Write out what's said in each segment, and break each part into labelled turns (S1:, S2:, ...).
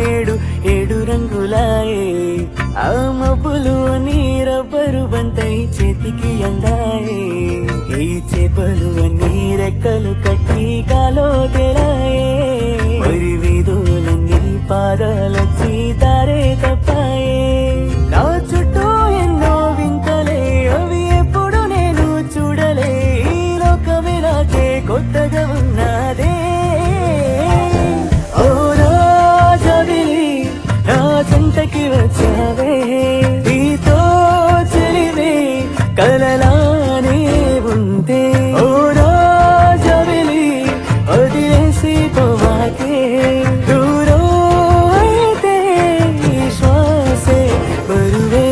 S1: నేడు ఏడు రంగులాయే ఆ మబ్బులు నీ రబ్బరు బంతై చేతికి అందాయే ఈ చేపలు అన్ని రెక్కలు కట్టి కాలో తెలాయే మరి వీధులన్నీ పాదాలొచ్చి దారే తప్పాయే నా చుట్టూ ఎన్నో వింతలే అవి ఎప్పుడు నేను చూడలే ఈ లోకమే నాకే కొత్తగా ఉన్నదే ఓ రాజవిలి నా చెంతకి వచ్చావే నీతో చెలివే కలలానే ఉంటే ఓ రాజవిలి వదిలేసి పోవాకే దూరం అయితే ఈ శ్వాసే బరువే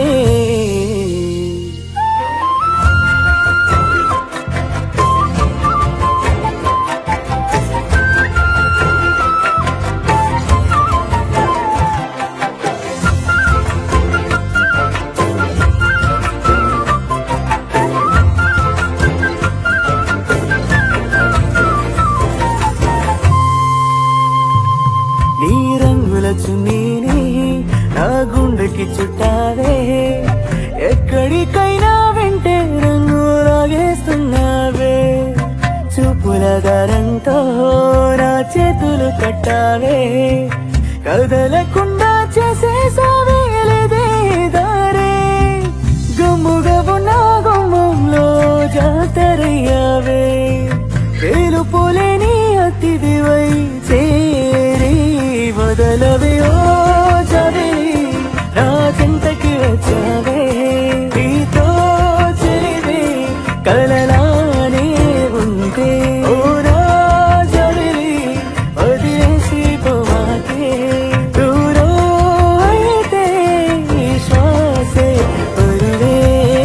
S1: నీ రంగుల చున్నీని నా గుండెకి చుట్టావే ఎక్కడికైనా వెంటే రంగు లాగేస్తున్నావే చూపుల దారంతో నా చేతులు కట్టావే కదలకుండా చేసేసావే లేదే దారే గమ్ముగా ఉన్న గుమ్మంలో జాతరయ్యావే తెలుపులేని అతిథివై చేరి వదలవే ఓ చవి నా చింతకి వచ్చావే నీతో చెలివే కలలానే ఉంటే ఓ నా చవిలి వదిలేసి పోవాకే దూరం అయితే ఈ శ్వాసే పరువే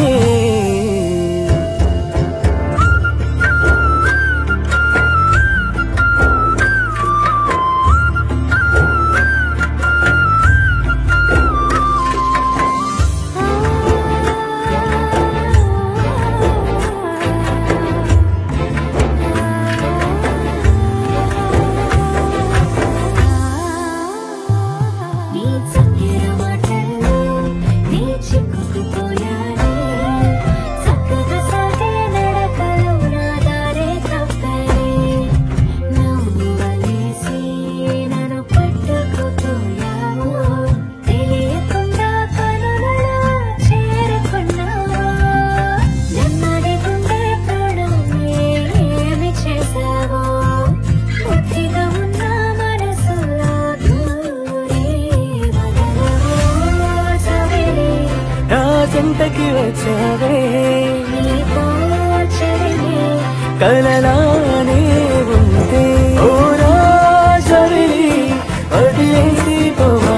S2: నీ చక్కెర మాటల్లో నీ చిక్కుకుపోయానే చక్కగా సాగే నడకలో నా దారే తప్పనే నువ్వు వలేసి నన్ను పట్టుకుపోయావు తెలియకుండా కనులలో చేరుకున్నావు నెమ్మది గుండె ప్రాణమే ఏమి చేశావో బుద్ధిగా ఉన్న మనసులో దూరే వదలవో చవిరి
S1: నా చెంతకి వచ్చావే
S2: నీతో చెరిమి
S1: కలలానే ఉంటే ఓ రాజవిలి వదిలేసి పోవ